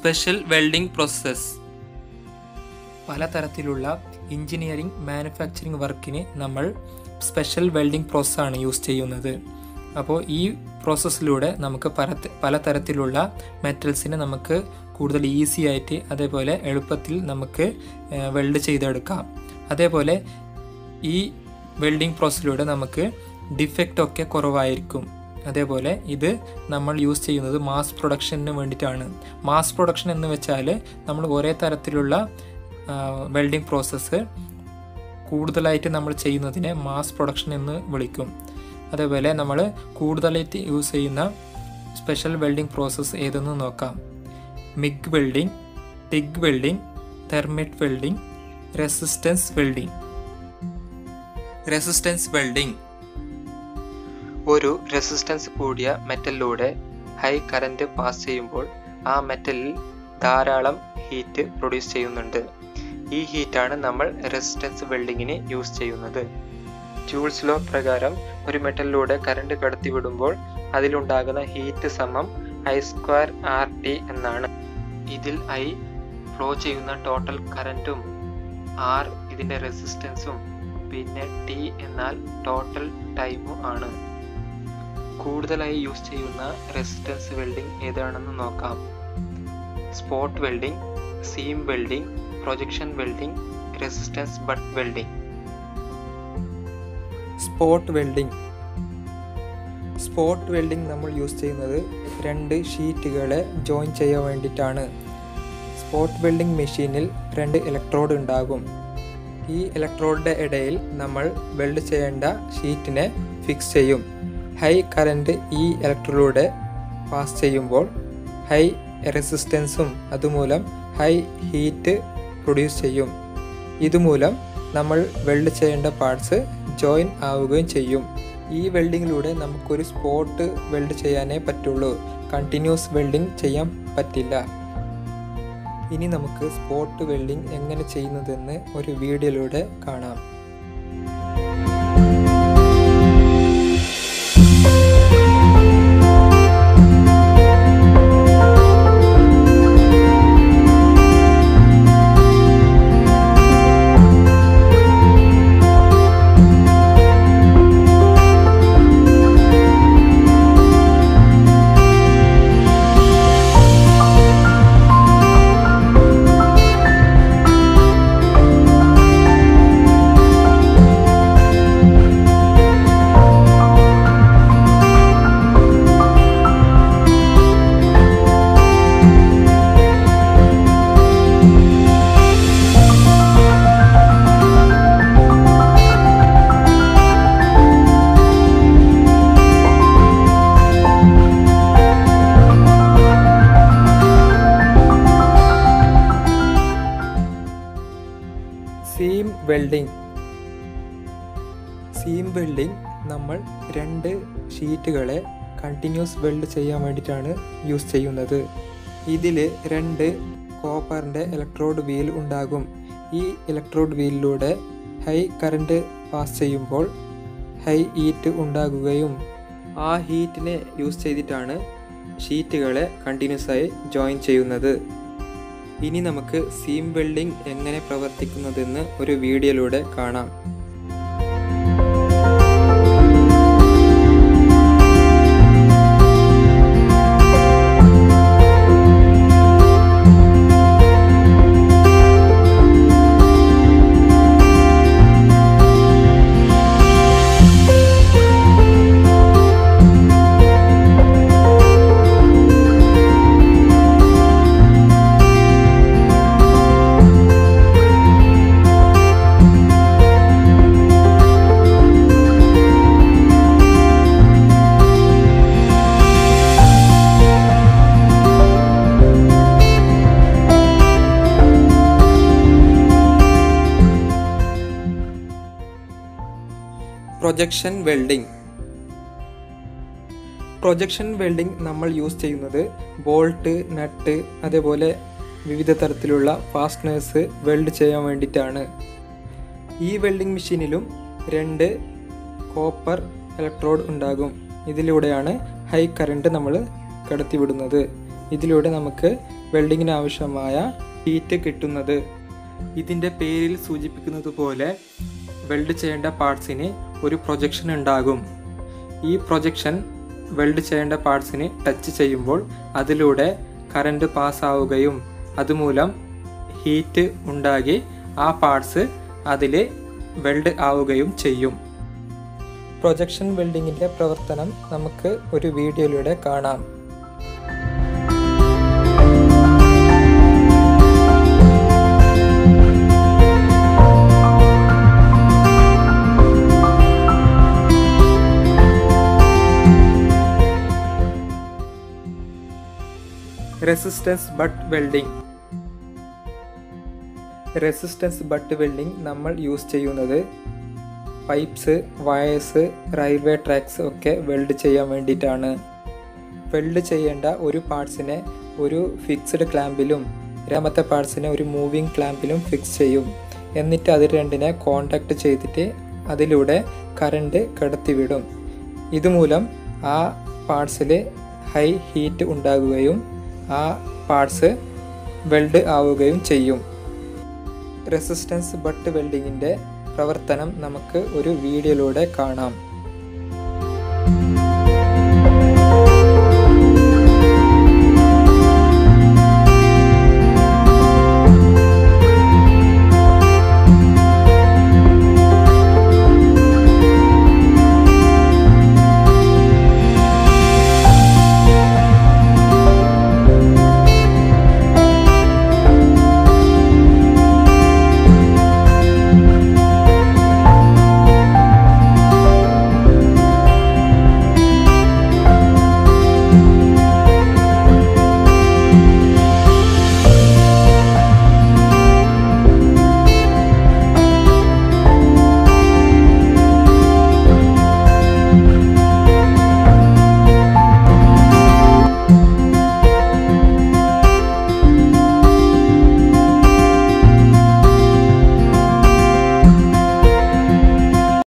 special welding process പലതരത്തിലുള്ള engineering manufacturing വർക്കിന് നമ്മൾ സ്പെഷ്യൽ വെൽഡിംഗ് പ്രോസസ്സാണ് യൂസ് ചെയ്യുന്നത് അപ്പോൾ ഈ പ്രോസസ്സിലൂടെ നമുക്ക് പല പലതരത്തിലുള്ള മെറ്റൽസിനെ നമുക്ക് കൂടുതൽ ഈസി ആയിട്ട് അതേപോലെ എളുപ്പത്തിൽ നമുക്ക് വെൽഡ് ചെയ്തെടുക്കാം അതേപോലെ ഈ വെൽഡിംഗ് പ്രോസസ്സിലൂടെ നമുക്ക് ഡിഫക്റ്റ് ഒക്കെ കുറവായിരിക്കും അതേപോലെ ഇത് നമ്മൾ യൂസ് ചെയ്യുന്നത് മാസ് പ്രൊഡക്ഷന് വേണ്ടിയിട്ടാണ് മാസ് പ്രൊഡക്ഷൻ എന്ന് വെച്ചാൽ നമ്മൾ ഒരേ തരത്തിലുള്ള വെൽഡിംഗ് പ്രോസസ്സ് കൂടുതലായിട്ട് നമ്മൾ ചെയ്യുന്നതിനെ മാസ് പ്രൊഡക്ഷൻ എന്ന് വിളിക്കും അതേപോലെ നമ്മൾ കൂടുതലായിട്ട് യൂസ് ചെയ്യുന്ന സ്പെഷ്യൽ വെൽഡിംഗ് പ്രോസസ്സ് ഏതെന്ന് നോക്കാം MIG welding TIG welding thermit welding resistance welding resistance welding ഒരു റെസിസ്റ്റൻസ് കൂടിയ മെറ്റലിലൂടെ ഹൈ കറന്റ് പാസ് ചെയ്യുമ്പോൾ ആ മെറ്റലിൽ ധാരാളം ഹീറ്റ് പ്രൊഡ്യൂസ് ചെയ്യുന്നുണ്ട് ഈ ഹീറ്റാണ് നമ്മൾ റെസിസ്റ്റൻസ് വെൽഡിങ്ങിന് യൂസ് ചെയ്യുന്നത് ജൂൾസ് ലോ പ്രകാരം ഒരു മെറ്റലിലൂടെ കറണ്ട് കടത്തിവിടുമ്പോൾ അതിലുണ്ടാകുന്ന ഹീറ്റ് സമം ഐ സ്ക്വയർ ആർ ടി എന്നാണ് ഇതിൽ ഐ ഫ്ലോ ചെയ്യുന്ന ടോട്ടൽ കറൻറ്റും ആർ ഇതിൻ്റെ റെസിസ്റ്റൻസും പിന്നെ ടി എന്നാൽ ടോട്ടൽ ടൈമും ആണ് കൂടുതലായി യൂസ് ചെയ്യുന്ന റെസിസ്റ്റൻസ് വെൽഡിംഗ് ഏതാണെന്ന് നോക്കാം spot welding seam welding projection welding resistance butt welding spot welding spot welding നമ്മൾ യൂസ് ചെയ്യുന്നത് രണ്ട് ഷീറ്റുകളെ ജോയിൻ ചെയ്യാൻ വേണ്ടിയിട്ടാണ് സ്പോട്ട് വെൽഡിംഗ് മെഷീനിൽ രണ്ട് ഇലക്ട്രോഡ് ഉണ്ടാകും ഈ ഇലക്ട്രോഡിൻ്റെ ഇടയിൽ നമ്മൾ വെൽഡ് ചെയ്യേണ്ട ഷീറ്റിനെ ഫിക്സ് ചെയ്യും ഹൈ കറൻറ്റ് ഈ ഇലക്ട്രോഡിലൂടെ പാസ് ചെയ്യുമ്പോൾ ഹൈ റെസിസ്റ്റൻസും അതുമൂലം ഹൈ ഹീറ്റ് പ്രൊഡ്യൂസ് ചെയ്യും ഇതുമൂലം നമ്മൾ വെൽഡ് ചെയ്യേണ്ട പാർട്സ് ജോയിൻ ആവുകയും ചെയ്യും ഈ വെൽഡിങ്ങിലൂടെ നമുക്കൊരു സ്പോട്ട് വെൽഡ് ചെയ്യാനേ പറ്റുള്ളൂ കണ്ടിന്യൂസ് വെൽഡിംഗ് ചെയ്യാൻ പറ്റില്ല ഇനി നമുക്ക് സ്പോട്ട് വെൽഡിംഗ് എങ്ങനെ ചെയ്യുന്നതെന്ന് ഒരു വീഡിയോയിലൂടെ കാണാം സീം വെൽഡിംഗ് സീം വെൽഡിംഗ് നമ്മൾ രണ്ട് ഷീറ്റുകളെ കണ്ടിന്യൂസ് വെൽഡ് ചെയ്യാൻ വേണ്ടിയിട്ടാണ് യൂസ് ചെയ്യുന്നത് ഇതിൽ രണ്ട് കോപ്പറിൻ്റെ ഇലക്ട്രോഡ് വീൽ ഉണ്ടാകും ഈ ഇലക്ട്രോഡ് വീലിലൂടെ ഹൈ കറണ്ട് പാസ് ചെയ്യുമ്പോൾ ഹൈ ഹീറ്റ് ഉണ്ടാകുകയും ആ ഹീറ്റിനെ യൂസ് ചെയ്തിട്ടാണ് ഷീറ്റുകളെ കണ്ടിന്യൂസ് ആയി ജോയിൻ ചെയ്യുന്നത് ഇനി നമുക്ക് സീം വെൽഡിംഗ് എങ്ങനെ പ്രവർത്തിക്കുന്നതെന്ന് ഒരു വീഡിയോയിലൂടെ കാണാം പ്രൊജക്ഷൻ വെൽഡിംഗ് പ്രൊജക്ഷൻ വെൽഡിംഗ് നമ്മൾ യൂസ് ചെയ്യുന്നത് ബോൾട്ട് നട്ട് അതേപോലെ വിവിധ തരത്തിലുള്ള ഫാസ്റ്റ്നേഴ്സ് വെൽഡ് ചെയ്യാൻ വേണ്ടിയിട്ടാണ് ഈ വെൽഡിംഗ് മെഷീനിലും രണ്ട് കോപ്പർ ഇലക്ട്രോഡ് ഉണ്ടാകും ഇതിലൂടെയാണ് ഹൈ കറണ്ട് നമ്മൾ കടത്തിവിടുന്നത് ഇതിലൂടെ നമുക്ക് വെൽഡിങ്ങിന് ആവശ്യമായ ഹീറ്റ് കിട്ടുന്നത് ഇതിൻ്റെ പേരിൽ സൂചിപ്പിക്കുന്നത് പോലെ വെൽഡ് ചെയ്യേണ്ട പാർട്സിന് ഒരു പ്രൊജക്ഷൻ ഉണ്ടാകും ഈ പ്രൊജക്ഷൻ വെൽഡ് ചെയ്യേണ്ട പാർട്സിന് ടച്ച് ചെയ്യുമ്പോൾ അതിലൂടെ കറണ്ട് പാസ്സാവുകയും അതുമൂലം ഹീറ്റ് ഉണ്ടാക്കി ആ പാർട്സ് അതിൽ വെൽഡ് ആവുകയും ചെയ്യും പ്രൊജക്ഷൻ വെൽഡിങ്ങിൻ്റെ പ്രവർത്തനം നമുക്ക് ഒരു വീഡിയോയിലൂടെ കാണാം resistance butt welding resistance butt welding നമ്മൾ യൂസ് ചെയ്യുന്നത് പൈപ്പ്സ് വയേഴ്സ് റെയിൽവേ ട്രാക്സ് ഒക്കെ വെൽഡ് ചെയ്യാൻ വേണ്ടിയിട്ടാണ് വെൽഡ് ചെയ്യേണ്ട ഒരു പാർട്സിനെ ഒരു ഫിക്സ്ഡ് ക്ലാമ്പിലും രണ്ടാമത്തെ പാർട്സിനെ ഒരു മൂവിങ് ക്ലാമ്പിലും ഫിക്സ് ചെയ്യും എന്നിട്ട് അത് രണ്ടിനെ കോണ്ടാക്ട് ചെയ്തിട്ട് അതിലൂടെ കറണ്ട് കടത്തിവിടും ഇതുമൂലം ആ പാർട്സിൽ ഹൈ ഹീറ്റ് ഉണ്ടാകുകയും ആ പാർട്സ് വെൽഡ് ആവുകയും ചെയ്യും റെസിസ്റ്റൻസ് ബട്ട് വെൽഡിങ്ങിൻ്റെ പ്രവർത്തനം നമുക്ക് ഒരു വീഡിയോയിലൂടെ കാണാം